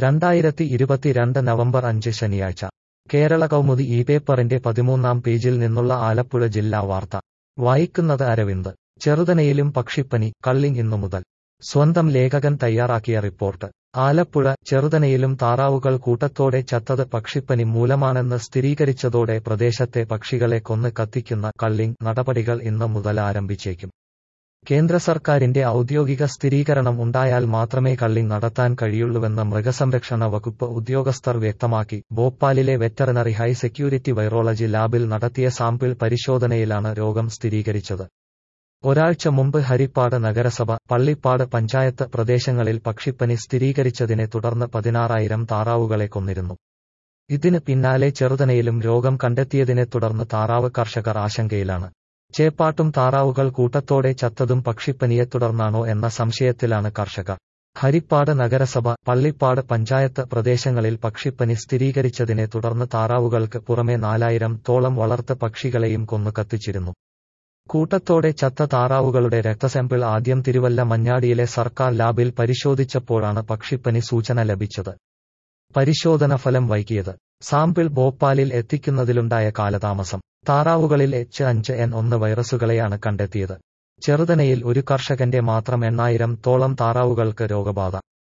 രണ്ടായിരത്തി ഇരുപത്തിരണ്ട് നവംബർ അഞ്ച് ശനിയാഴ്ച കേരള കൗമുദി ഈ പേപ്പറിന്റെ പതിമൂന്നാം പേജിൽ നിന്നുള്ള ആലപ്പുഴ ജില്ലാ വാർത്ത വായിക്കുന്നത് അരവിന്ദ് ചെറുതനയിലും പക്ഷിപ്പനി കള്ളിങ് ഇന്നു മുതൽ സ്വന്തം ലേഖകൻ തയ്യാറാക്കിയ റിപ്പോർട്ട് ആലപ്പുഴ ചെറുതനയിലും താറാവുകൾ കൂട്ടത്തോടെ ചത്തത് പക്ഷിപ്പനി മൂലമാണെന്ന് സ്ഥിരീകരിച്ചതോടെ പ്രദേശത്തെ പക്ഷികളെ കൊന്ന് കത്തിക്കുന്ന കള്ളിങ് നടപടികൾ ഇന്നു മുതൽ ആരംഭിച്ചേക്കും കേന്ദ്ര സർക്കാരിന്റെ ഔദ്യോഗിക സ്ഥിരീകരണം ഉണ്ടായാൽ മാത്രമേ കള്ളിങ് നടത്താൻ കഴിയുള്ളൂവെന്ന് മൃഗസംരക്ഷണ വകുപ്പ് ഉദ്യോഗസ്ഥർ വ്യക്തമാക്കി ഭോപ്പാലിലെ വെറ്ററിനറി ഹൈ സെക്യൂരിറ്റി വൈറോളജി ലാബിൽ നടത്തിയ സാമ്പിൾ പരിശോധനയിലാണ് രോഗം സ്ഥിരീകരിച്ചത് ഒരാഴ്ച മുമ്പ് ഹരിപ്പാട് നഗരസഭ പള്ളിപ്പാട് പഞ്ചായത്ത് പ്രദേശങ്ങളിൽ പക്ഷിപ്പനി സ്ഥിരീകരിച്ചതിനെ തുടർന്ന് പതിനാറായിരം താറാവുകളെ കൊന്നിരുന്നു ഇതിന് പിന്നാലെ ചെറുതനയിലും രോഗം കണ്ടെത്തിയതിനെ തുടർന്ന് താറാവ് കർഷകർ ആശങ്കയിലാണ് ചേപ്പാട്ടും താറാവുകൾ കൂട്ടത്തോടെ ചത്തതും പക്ഷിപ്പനിയെ തുടർന്നാണോ എന്ന സംശയത്തിലാണ് കർഷകർ ഹരിപ്പാട് നഗരസഭ പള്ളിപ്പാട് പഞ്ചായത്ത് പ്രദേശങ്ങളിൽ പക്ഷിപ്പനി സ്ഥിരീകരിച്ചതിനെ തുടർന്ന് താറാവുകൾക്ക് പുറമെ നാലായിരം തോളം വളർത്ത പക്ഷികളെയും കൊന്നു കത്തിച്ചിരുന്നു കൂട്ടത്തോടെ ചത്ത താറാവുകളുടെ രക്തസാമ്പിൾ ആദ്യം തിരുവല്ല മഞ്ഞാടിയിലെ സർക്കാർ ലാബിൽ പരിശോധിച്ചപ്പോഴാണ് പക്ഷിപ്പനി സൂചന ലഭിച്ചത് പരിശോധന ഫലം വൈകിയത് സാമ്പിൾ ഭോപ്പാലിൽ എത്തിക്കുന്നതിലുണ്ടായ കാലതാമസം താറാവുകളിൽ എച്ച് അഞ്ച് എൻ ഒന്ന് വൈറസുകളെയാണ് കണ്ടെത്തിയത് ചെറുതനയിൽ ഒരു കർഷകന്റെ മാത്രം എണ്ണായിരം തോളം താറാവുകൾക്ക് രോഗബാധ